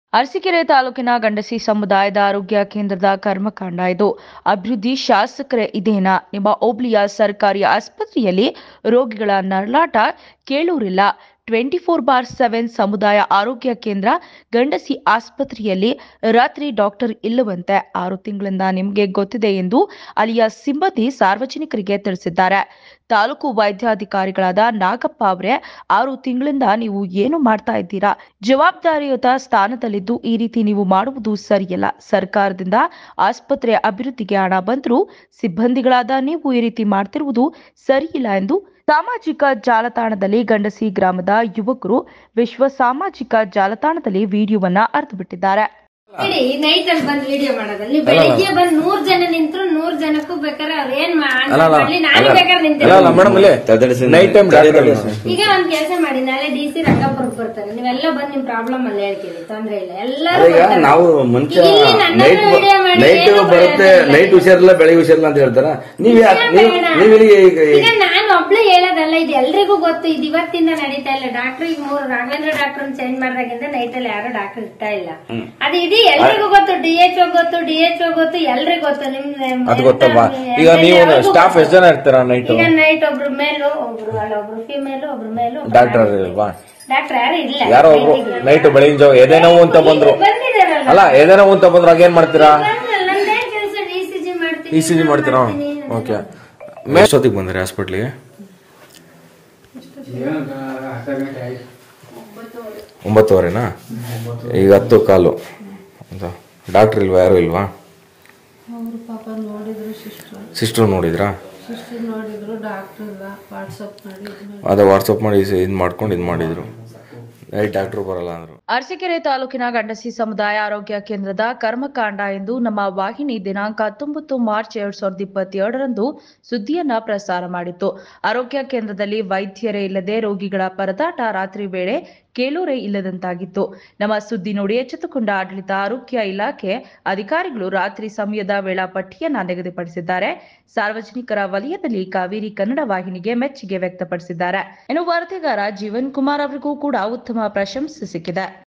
ಅರಸೀಕೆರೆ ತಾಲೂಕಿನ ಗಂಡಸಿ ಸಮುದಾಯದ ಆರೋಗ್ಯ ಕೇಂದ್ರದ ಕರ್ಮಕಾಂಡ ಇದು ಅಭಿವೃದ್ಧಿ ಶಾಸಕರೇ ಇದೇನಾ ನಿಮ್ಮ ಹೋಬಳಿಯ ಸರ್ಕಾರಿ ಆಸ್ಪತ್ರೆಯಲ್ಲಿ ರೋಗಿಗಳ ನರಳಾಟ ಕೇಳೂರಿಲ್ಲ ಟ್ವೆಂಟಿ ಫೋರ್ ಬಾರ್ ಸೆವೆನ್ ಸಮುದಾಯ ಆರೋಗ್ಯ ಕೇಂದ್ರ ಗಂಡಸಿ ಆಸ್ಪತ್ರೆಯಲ್ಲಿ ರಾತ್ರಿ ಡಾಕ್ಟರ್ ಇಲ್ಲವಂತೆ ಆರು ತಿಂಗಳಿಂದ ನಿಮಗೆ ಗೊತ್ತಿದೆ ಎಂದು ಅಲ್ಲಿಯ ಸಿಬ್ಬಂದಿ ಸಾರ್ವಜನಿಕರಿಗೆ ತಿಳಿಸಿದ್ದಾರೆ ತಾಲೂಕು ವೈದ್ಯಾಧಿಕಾರಿಗಳಾದ ನಾಗಪ್ಪ ಅವರೇ ಆರು ತಿಂಗಳಿಂದ ನೀವು ಏನು ಮಾಡ್ತಾ ಇದ್ದೀರಾ ಜವಾಬ್ದಾರಿಯುತ ಸ್ಥಾನದಲ್ಲಿದ್ದು ಈ ರೀತಿ ನೀವು ಮಾಡುವುದು ಸರಿಯಲ್ಲ ಸರ್ಕಾರದಿಂದ ಆಸ್ಪತ್ರೆ ಅಭಿವೃದ್ಧಿಗೆ ಹಣ ಬಂದರೂ ಸಿಬ್ಬಂದಿಗಳಾದ ನೀವು ಈ ರೀತಿ ಮಾಡ್ತಿರುವುದು ಸರಿಯಿಲ್ಲ ಎಂದು ಸಾಮಾಜಿಕ ಜಾಲತಾಣದಲ್ಲಿ ಗಂಡಸಿ ಗ್ರಾಮದ ಯುವಕರು ವಿಶ್ವ ಸಾಮಾಜಿಕ ಜಾಲತಾಣದಲ್ಲಿ ವಿಡಿಯೋವನ್ನ ಹರಿದುಬಿಟ್ಟಿದ್ದಾರೆ ಇಡಿ ನೈಟ್ ಅಲ್ಲಿ ಬಂದ್ ವಿಡಿಯೋ ಮಾಡೋದು ನೀವು ಬೆಳಿಗ್ಗೆ ಬಂದ್ ನೂರ್ ಜನ ನಿಂತ್ರು ನೂರ್ ಜನಕ್ಕೂ ಬೇಕಾದ್ರೆ ಅವ್ರ ಏನ್ ಮಾಡ್ಲಿ ನಾನು ಬೇಕಾದ್ರೆ ನಿಂತಿರ್ತೀನಿ. ಅಲ್ಲ ಮೇಡಮ್ ಇಲ್ಲಿ ನೈಟ್ ಟೈಮ್ ಈಗ ಒಂದ್ ಕೆಲಸ ಮಾಡಿ ನಾಳೆ ಡಿ ಸಿ ರಂಗಾಪುರಕ್ಕೆ ಬರ್ತಾರೆ ನೀವೆಲ್ಲ ಬಂದ್ ನಿಮ್ ಪ್ರಾಬ್ಲಮ್ ಅಲ್ಲಿ ಹೇಳ್ತೀರಿ ತೊಂದ್ರೆ ಇಲ್ಲ ಎಲ್ಲರೂ ಈಗ ಬರ್ತಾರೆ. ನಾವು ಮುಂಚೆ ಇಲ್ಲಿ ನನ್ನ ನೈಟ್ ವಿಡಿಯೋ ಮಾಡಿ ನೈಟ್ ಏನು ಬರುತ್ತೆ ಪ್ರಯೋಜನ ನೈಟ್ ಹುಷಾರಿಲ್ಲ ಬೆಳಿಗ್ಗೆ ಹುಷಾರಿಲ್ಲ ಅಂತ ಹೇಳ್ತಾರ ನೀವ್ ಯಾಕೆ ನೀವು ಬೇಡ. ನೀವ್ ಇಲ್ಲಿಗೆ ಈಗ ಈಗ ನಾನು ಒಬ್ಳು ಹೇಳೋದಲ್ಲ ಇದು ಎಲ್ರಿಗೂ ಗೊತ್ತು ಇದು ಇವತ್ತಿಂದ ನಡೀತಾ ಇಲ್ಲ ಡಾಕ್ಟರ್ ಈಗ ಮೂರು ರಾಘವೇಂದ್ರ ಡಾಕ್ಟರ್ ಚೇಂಜ್ ಮಾಡ್ದಾಗಿಂದ ನೈಟ್ ಅಲ್ಲಿ ಯಾರು ಡಾಕ್ಟರ್ ಇರ್ತಾ ಇಲ್ಲ ಅದು ಇಡೀ ಎಲ್ರಿಗೂ ಗೊತ್ತು ಡಿ ಎಚ್ ಗೊತ್ತು ಡಿ ಎಚ್ ಗೊತ್ತು ಎಲ್ರಿಗೂ ಗೊತ್ತು ನಿಮ್ ಅದು ಗೊತ್ತಪ್ಪ ಈಗ ನೀವು ಸ್ಟಾಫ್ ಎಷ್ಟು ಜನ ಇರ್ತೀರಾ ನೈಟ್ ಈಗ ನೈಟ್ ಒಬ್ರು ಮೇಲು ಒಬ್ರು ಅಲ್ಲ ಒಬ್ರು ಫಿಮೇಲ್ ಒಬ್ರು ಮೇಲು ಡಾಕ್ಟರ್ ಇಲ್ವಾ ಡಾಕ್ಟರ್ ಯಾರು ಇಲ್ಲ ಯಾರೋ ಒಬ್ರು ನೈಟ್ ಬೆಳಗಿನ ಜಾವ ಎದೆ ನೋವು ಅಂತ ಬಂದ್ರು ಬಂದಿದಾರಲ್ಲ ಅಲ್ಲ ಎದೆ ನೋವು ಅಂತ ಬಂದ್ರು ಆಗ ಏನ್ ಮಾಡ್ತೀರಾ ಬಂದ್ರಲ್ಲ, ನಂದೇನ್ ಕೆಲ್ಸ ಇ ಸಿ ಜಿ ಮಾಡ್ತೀನಿ ಇ ಸಿ ಜಿ ಮಾಡ್ತೀರಾ ಓಕೆ ಎಷ್ಟೊತ್ತಿಗೆ ಬಂದ್ರಿ ಹಾಸ್ಪಿಟ್ಲಿಗೆ ಒಂಬತ್ತುವರೆನಾ ಈಗ ಹತ್ತು ಕಾಲು ಡಾಕ್ಟರ್ ಇಲ್ವಾ ಯಾರು ಇಲ್ವಾ ಅವರು ಪಾಪ ನೋಡಿದ್ರು ಸಿಸ್ಟರ್ ಸಿಸ್ಟರ್ ನೋಡಿದ್ರಾ ಸಿಸ್ಟರ್ ನೋಡಿದ್ರು ಡಾಕ್ಟರ್ ಇಲ್ಲ ವಾಟ್ಸಪ್ ಮಾಡಿ ಇದ್ ಮಾಡಿ ಅದೇ ವಾಟ್ಸಪ್ ಮಾಡಿ ಇದು ಮಾಡ್ಕೊಂಡು ಇದು ಮಾಡಿದ್ರು ನೈಟ್ ಡಾಕ್ಟ್ರು ಬರಲ್ಲ ಅಂದ್ರು ಅರಸೀಕೆರೆ ತಾಲೂಕಿನ ಗಂಡಸಿ ಸಮುದಾಯ ಆರೋಗ್ಯ ಕೇಂದ್ರದ ಕರ್ಮಕಾಂಡ ಎಂದು ನಮ್ಮ ವಾಹಿನಿ ದಿನಾಂಕ ಹತ್ತೊಂಬತ್ತು ಮಾರ್ಚ್ ಎರಡ್ ಸಾವಿರದ ಇಪ್ಪತ್ತೆರಡರಂದು ಸುದ್ದಿಯನ್ನ ಪ್ರಸಾರ ಮಾಡಿತ್ತು ಆರೋಗ್ಯ ಕೇಂದ್ರದಲ್ಲಿ ವೈದ್ಯರೇ ಇಲ್ಲದೆ ರೋಗಿಗಳ ಪರದಾಟ ರಾತ್ರಿ ವೇಳೆ ಕೇಳೂರೇ ಇಲ್ಲದಂತಾಗಿತ್ತು ನಮ್ಮ ಸುದ್ದಿ ನೋಡಿ ಎಚ್ಚೆತ್ತುಕೊಂಡ ಆಡಳಿತ ಆರೋಗ್ಯ ಇಲಾಖೆ ಅಧಿಕಾರಿಗಳು ರಾತ್ರಿ ಸಮಯದ ವೇಳಾಪಟ್ಟಿಯನ್ನ ನಿಗದಿಪಡಿಸಿದ್ದಾರೆ ಸಾರ್ವಜನಿಕರ ವಲಯದಲ್ಲಿ ಕಾವೇರಿ ಕನ್ನಡ ವಾಹಿನಿಗೆ ಮೆಚ್ಚುಗೆ ವ್ಯಕ್ತಪಡಿಸಿದ್ದಾರೆ ಇನ್ನು ವರದಿಗಾರ ಜೀವನ್ ಕುಮಾರ್ ಅವರಿಗೂ ಕೂಡ ಉತ್ತಮ ಪ್ರಶಂಸೆ ಸಿಕ್ಕಿದೆ